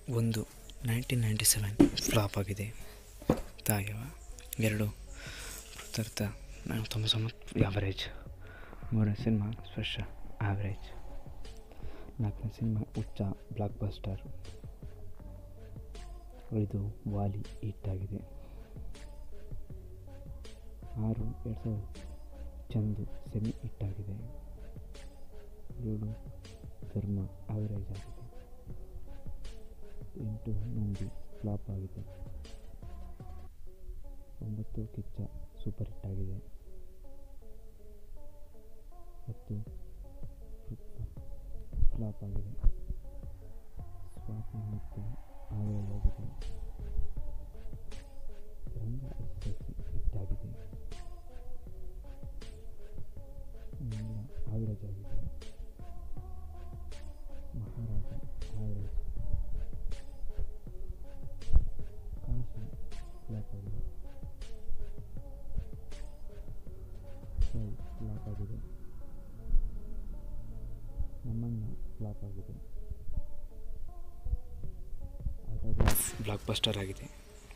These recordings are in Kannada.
ಒಂದು ನೈನ್ಟೀನ್ ನೈಂಟಿ ಸೆವೆನ್ ಫ್ಲಾಪ್ ಆಗಿದೆ ತಾಯವ ಎರಡು ಪೃಥರ್ಥ ನಾನು ತೊಂಬತ್ತೊಂಬತ್ತು ಆ್ಯಾವರೇಜ್ ಮೂರನೇ ಸಿನಿಮಾ ಸ್ಪರ್ಶ ಆ್ಯಾವ್ರೇಜ್ ನಾಲ್ಕನೇ ಸಿನಿಮಾ ಉಚ್ಚ ಬ್ಲಾಕ್ ಬಸ್ಟರ್ ಐದು ವಾಲಿ ಹಿಟ್ಟಾಗಿದೆ ಆರು ಎರಡು ಸಾವಿರದ ಚಂದು ಸೆಮಿ ಹಿಟ್ಟಾಗಿದೆ ಏಳು ಧರ್ಮ ಆವರೇಜ್ ಆಗಿದೆ ಎಂಟು ನಂದಿ ಫ್ಲಾಪ್ ಆಗಿದೆ ಒಂಬತ್ತು ಕಿಚ್ಚ ಸೂಪರ್ ಹಿಟ್ ಆಗಿದೆ ಹತ್ತು ಫ್ಲಾಪ್ ಆಗಿದೆ ಸ್ವಾತಿ ಮತ್ತು ಆವರೇಜ್ ಆಗಿದೆ ರಂಗ ಎಸ್ಎಸ್ಸಿ ಹಿಟ್ಟಾಗಿದೆ ಆವರೇಜ್ ಆಗಿದೆ ಮಹಾರಾಜ ಆವರೇಜ್ ಕಾಶಿ ಫ್ಲಾಪ್ ಆಗಿದೆ ಸೈ ಫ್ಲಾಪ್ ಆಗಿದೆ ನಮ್ಮಣ್ಣ ಫ್ಲಾಪ್ ಆಗಿದೆ ಆಟೋಗ್ರಾಫ್ ಬ್ಲಾಕ್ ಬಸ್ಟರ್ ಆಗಿದೆ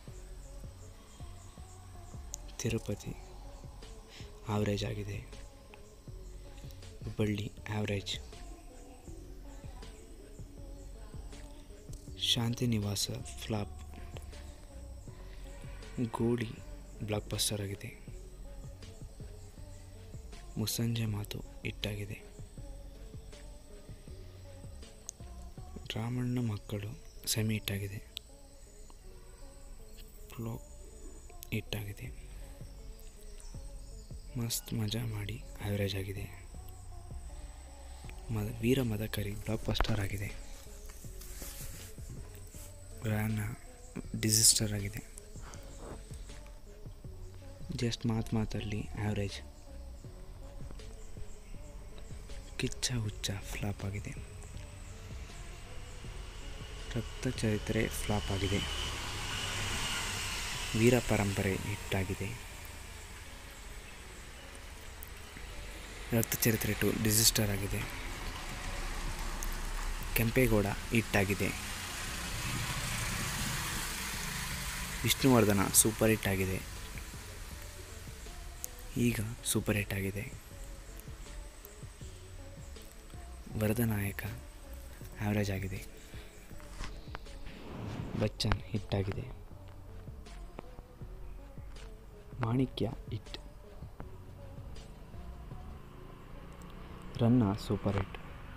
ತಿರುಪತಿ ಆವ್ರೇಜ್ ಆಗಿದೆ ಹುಬ್ಬಳ್ಳಿ ಆವ್ರೇಜ್ ಶಾಂತಿ ನಿವಾಸ ಫ್ಲಾಪ್ ಗೋಳಿ ಬ್ಲಾಕ್ ಬಸ್ಟರ್ ಆಗಿದೆ ಮುಸ್ಸಂಜೆ ಮಾತು ಹಿಟ್ಟಾಗಿದೆ ರಾಮಣ್ಣ ಮಕ್ಕಳು ಸೆಮಿ ಹಿಟ್ಟಾಗಿದೆ ಫ್ಲೋಕ್ ಹಿಟ್ಟಾಗಿದೆ ಮಸ್ತ್ ಮಜಾ ಮಾಡಿ ಆವ್ರೇಜ್ ಆಗಿದೆ ಮದ ವೀರ ಮದಕರಿ ಬ್ಲಾಕ್ ಬಸ್ಟರ್ ಆಗಿದೆ ರಾನ ಡಿಸಿಸ್ಟರ್ ಆಗಿದೆ ಜಸ್ಟ್ ಮಾತು ಮಾತಲ್ಲಿ ಆವ್ರೇಜ್ ಕಿಚ್ಚ ಹುಚ್ಚ ಫ್ಲಾಪ್ ಆಗಿದೆ ರಕ್ತ ಚರಿತ್ರೆ ಫ್ಲಾಪ್ ಆಗಿದೆ ವೀರ ಪರಂಪರೆ ಹಿಟ್ಟಾಗಿದೆ ರಕ್ತ ಚರಿತ್ರೆ ಟು ಡಿಸಿಸ್ಟರ್ ಆಗಿದೆ ಕೆಂಪೇಗೌಡ ಹಿಟ್ಟಾಗಿದೆ ವಿಷ್ಣುವರ್ಧನ ಸೂಪರ್ ಹಿಟ್ ಆಗಿದೆ ಈಗ ಸೂಪರ್ ಹಿಟ್ ಆಗಿದೆ ವರದನಾಯಕ ಆವ್ರೇಜ್ ಆಗಿದೆ ಬಚ್ಚನ್ ಹಿಟ್ಟಾಗಿದೆ Manikya hit Ranna super hit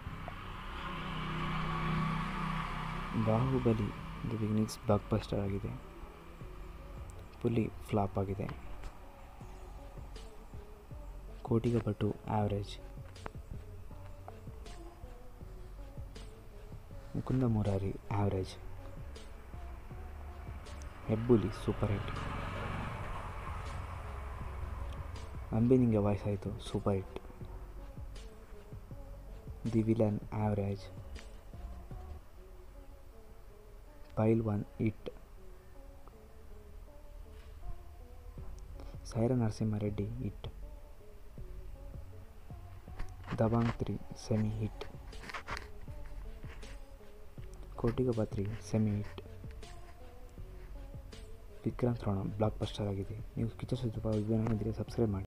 Baahubali the beginnings blockbuster ಆಗಿದೆ ಫುಲ್ಲಿ ಫ್ಲಾಪ್ ಆಗಿದೆ ಕೋಟಿಗ ಪಟು average Mukunda Murari average Hebbuli super hit ಅಂಬಿನಿಂಗೆ ವಯಸ್ಸಾಯಿತು super hit the villain average Pailwan hit Sye Raa Narasimhareddy hit Dabangg three semi hit ಕೋಟಿಗಬತ್ರಿ semi hit Vikrant Rona blockbuster ಆಗಿದೆ ನೀವು ಕಿಚ್ಚ ಸುದ್ದಿ ಸಬ್ಸ್ಕ್ರೈಬ್ ಮಾಡಿ